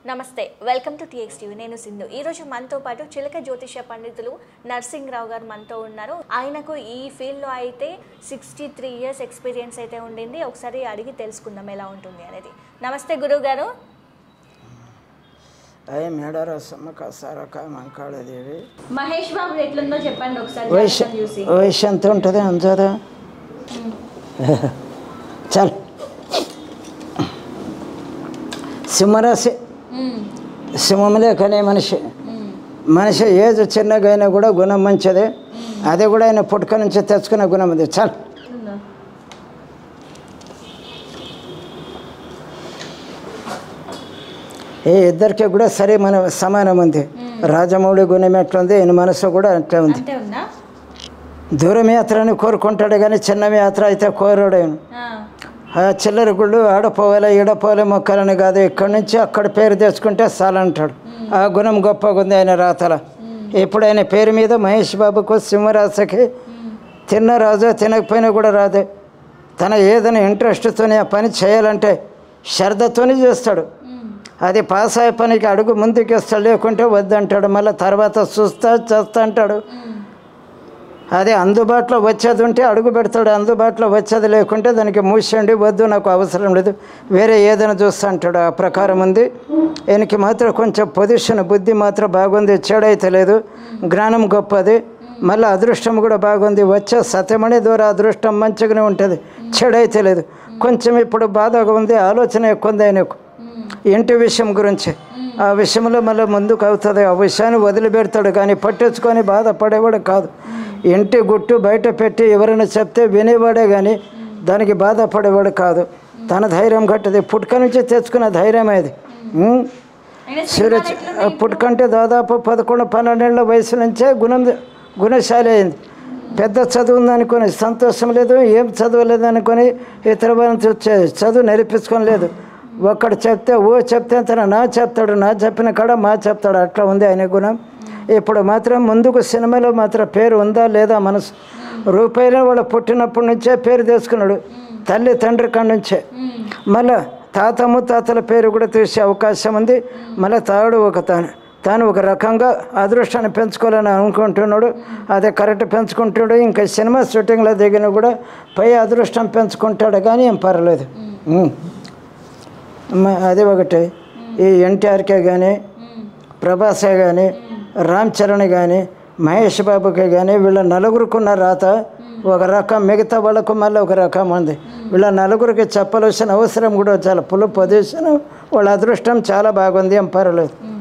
నమస్తే welcome to TX TV నేను సింధు ఈ రోజు మనతో పాటు చిలక జ్యోతిష పండితులు నర్సింగ్ రావు గారు మనతో ఉన్నారు ఆయనకు ఈ ఫీల్డ్లో అయితే సిక్స్టీ త్రీ ఇయర్స్ ఎక్స్పీరియన్స్ అయితే ఉండింది ఒకసారి అడిగి తెలుసుకుందాం ఎలా ఉంటుంది అనేది నమస్తే గురువు గారు అయ్యి మేడార సమ్మక సారక మంకాళదేవి మహేష్ బాబు ఎట్లుందో చెప్పండి ఒకసారి వయసు జాతకం చూసి వయసు ఎంత ఉంటుంది అంతదా చల్ సింహరాశి మ్మ్. సింహంలే కానీ మనిషి మ్మ్. మనిషి ఏజ్ చిన్నగా అయినా కూడా గుణం మంచిదే అది కూడా ఆయన పుట్టుక నుంచి తెచ్చుకునే గుణం ఉంది చల్ ఉందా? ఏ ఇద్దరికి కూడా సరే మన సమానం ఉంది రాజమౌళి గుణం ఎట్లుంది ఈయన మనసు కూడా అట్లే ఉంది అంతే ఉందా దూరం యాత్రని కోరుకుంటాడు కానీ చిన్న యాత్ర అయితే కోరాడు ఆయన. ఆ. ఆ చిల్లర గుళ్ళు ఆడపోవాలి ఈడపోవాలి మొక్కలని కాదు ఇక్కడి నుంచి అక్కడ పేరు తెచ్చుకుంటే చాలంటాడు ఆ గుణం గొప్పగా ఉంది ఆయన రాతల ఇప్పుడు ఆయన పేరు మీద మహేష్ బాబుకు సింహరాశికి తిన్న రాజు తినకపోయినా కూడా రాదు తన ఏదైనా ఇంట్రెస్ట్తోనే ఆ పని చేయాలంటే శ్రద్ధతోనే చేస్తాడు మ్మ్. అది పాస్ అయ్యే పనికి అడుగు ముందుకు ఇస్తాడు లేకుంటే వద్దంటాడు మళ్ళీ తర్వాత చూస్తా చేస్తా అంటాడు మ్మ్. అదే అందుబాటులో వచ్చేది ఉంటే అడుగు పెడతాడు అందుబాటులో వచ్చేది లేకుంటే దానికి మూసేయండి వద్దు నాకు అవసరం లేదు వేరే ఏదైనా చూస్తా అంటాడు ఆ ప్రకారం ఉంది ఈయనకి మాత్రం కొంచెం పొజిషన్ బుద్ధి మాత్రం బాగుంది చెడైతే లేదు జ్ఞానం గొప్పది మళ్ళీ అదృష్టం కూడా బాగుంది వచ్చే సత్యమణి ద్వారా అదృష్టం మంచిగానే ఉంటుంది చెడైతే లేదు కొంచెం ఇప్పుడు బాధగా ఉంది ఆలోచన ఎక్కువ ఉంది ఆయనకు ఇంటి విషయం గురించి ఆ విషయంలో మళ్ళీ ముందుకు అవుతుంది ఆ విషయాన్ని వదిలిపెడతాడు కానీ పట్టించుకొని బాధపడేవాడు కాదు ఇంటి గుట్టు బయట పెట్టి ఎవరైనా చెప్తే వినేవాడే కానీ దానికి బాధపడేవాడు కాదు తన ధైర్యం కట్టది పుట్టుక నుంచి తెచ్చుకున్న ధైర్యం అది ఉం? అయినా సూరజ్ పుట్టుకంటే దాదాపు పదకొండు పన్నెండేళ్ల వయసు నుంచే గుణం గుణశాలి అయింది పెద్ద చదువు ఉందనుకొని సంతోషం లేదు ఏం చదవలేదు అనుకొని ఇతర వాళ్ళని చే- చదువు నేర్పించుకొని లేదు ఒక్కడు చెప్తే ఓ చెప్తే తన నా చెప్తాడు నా చెప్పిన కాడ మా చెప్తాడు అట్లా ఉంది ఆయన గుణం ఇప్పుడు మాత్రం ముందుకు సినిమాలో మాత్రం పేరు ఉందా లేదా మనసు రూపాయలు వాడు పుట్టినప్పటి నుంచే పేరు తీసుకున్నాడు తల్లి తండ్రి కాడ నుంచే మళ్ళా తాత ముత్తాతల పేరు కూడా తీసే అవకాశం ఉంది మళ్ళీ తాడు ఒక తాను తాను ఒక రకంగా అదృష్టాన్ని పెంచుకోవాలని అనుకుంటున్నాడు అదే కరెక్ట్ పెంచుకుంటాడు ఇంకా సినిమా షూటింగ్లో దిగిన కూడా పై అదృష్టం పెంచుకుంటాడు కానీ ఏం పర్లేదు ఉం. మ- అది ఒకటి ఈ ఎన్టీఆర్కే కానీ ప్రభాసే కానీ రామ్ చరణ్ కానీ మహేష్ బాబుకి కానీ వీళ్ళ నలుగురుకున్న రాత ఒక రకం మిగతా వాళ్ళకు మళ్ళీ ఒక రకం ఉంది వీళ్ళ నలుగురికి చెప్పవలసిన అవసరం కూడా చాలా పులు పొజిషన్ వాళ్ళ అదృష్టం చాలా బాగుంది ఏం పర్వాలేదు